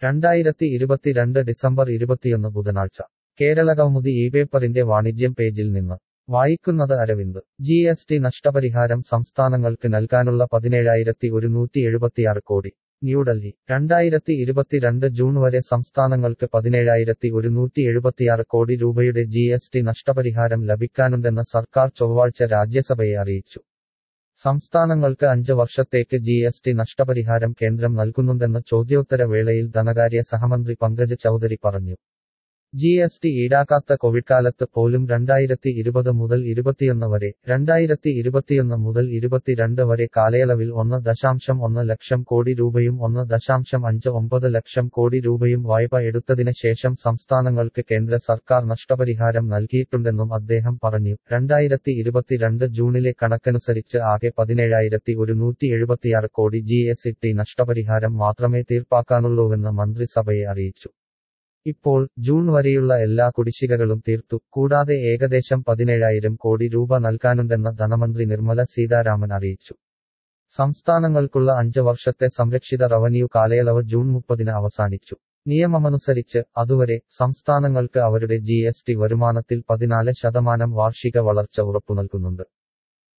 രണ്ടായിരത്തി ഇരുപത്തിരണ്ട് ഡിസംബർ ഇരുപത്തിയൊന്ന് ബുധനാഴ്ച കേരളകൗമുദി ഈ പേപ്പറിന്റെ വാണിജ്യം പേജിൽ നിന്ന് വായിക്കുന്നത് അരവിന്ദ് ജി എസ് ടി നഷ്ടപരിഹാരം സംസ്ഥാനങ്ങൾക്ക് നൽകാനുള്ള പതിനേഴായിരത്തി ഒരുന്നൂറ്റി എഴുപത്തിയാറ് കോടി ന്യൂഡൽഹി രണ്ടായിരത്തി ഇരുപത്തിരണ്ട് ജൂൺ വരെ സംസ്ഥാനങ്ങൾക്ക് പതിനേഴായിരത്തി ഒരുന്നൂറ്റി എഴുപത്തിയാറ് കോടി രൂപയുടെ ജി എസ് ടി നഷ്ടപരിഹാരം ലഭിക്കാനുണ്ടെന്ന് സർക്കാർ ചൊവ്വാഴ്ച രാജ്യസഭയെ അറിയിച്ചു സംസ്ഥാനങ്ങൾക്ക് അഞ്ച് വർഷത്തേക്ക് ജി എസ് ടി നഷ്ടപരിഹാരം കേന്ദ്രം നൽകുന്നുണ്ടെന്ന് ചോദ്യോത്തര വേളയിൽ ധനകാര്യ സഹമന്ത്രി പങ്കജ് ചൌധരി പറഞ്ഞു ജി എസ് ടി ഈടാക്കാത്ത കോവിഡ് കാലത്ത് പോലും രണ്ടായിരത്തി ഇരുപത് മുതൽ ഇരുപത്തിയൊന്ന് വരെ രണ്ടായിരത്തി ഇരുപത്തിയൊന്ന് മുതൽ ഇരുപത്തിരണ്ട് വരെ കാലയളവിൽ ഒന്ന് ദശാംശം ഒന്ന് ലക്ഷം കോടി രൂപയും ഒന്ന് ദശാംശം അഞ്ച് ഒമ്പത് ലക്ഷം കോടി രൂപയും വായ്പ എടുത്തതിന് ശേഷം സംസ്ഥാനങ്ങൾക്ക് കേന്ദ്ര സർക്കാർ നഷ്ടപരിഹാരം നൽകിയിട്ടുണ്ടെന്നും അദ്ദേഹം പറഞ്ഞു രണ്ടായിരത്തി ഇരുപത്തിരണ്ട് ജൂണിലെ കണക്കനുസരിച്ച് ആകെ പതിനേഴായിരത്തി ഒരുന്നൂറ്റി എഴുപത്തിയാറ് കോടി ജി എസ് ടി നഷ്ടപരിഹാരം മാത്രമേ തീർപ്പാക്കാനുള്ളൂവെന്ന് മന്ത്രിസഭയെ അറിയിച്ചു ഇപ്പോൾ ജൂൺ വരെയുള്ള എല്ലാ കുടിശ്ശികകളും തീർത്തു കൂടാതെ ഏകദേശം പതിനേഴായിരം കോടി രൂപ നൽകാനുണ്ടെന്ന് ധനമന്ത്രി നിർമ്മല സീതാരാമൻ അറിയിച്ചു സംസ്ഥാനങ്ങൾക്കുള്ള അഞ്ച് വർഷത്തെ സംരക്ഷിത റവന്യൂ കാലയളവ് ജൂൺ മുപ്പതിന് അവസാനിച്ചു നിയമമനുസരിച്ച് അതുവരെ സംസ്ഥാനങ്ങൾക്ക് അവരുടെ ജി എസ് ടി വരുമാനത്തിൽ പതിനാല് ശതമാനം വാർഷിക വളർച്ച ഉറപ്പു നൽകുന്നുണ്ട്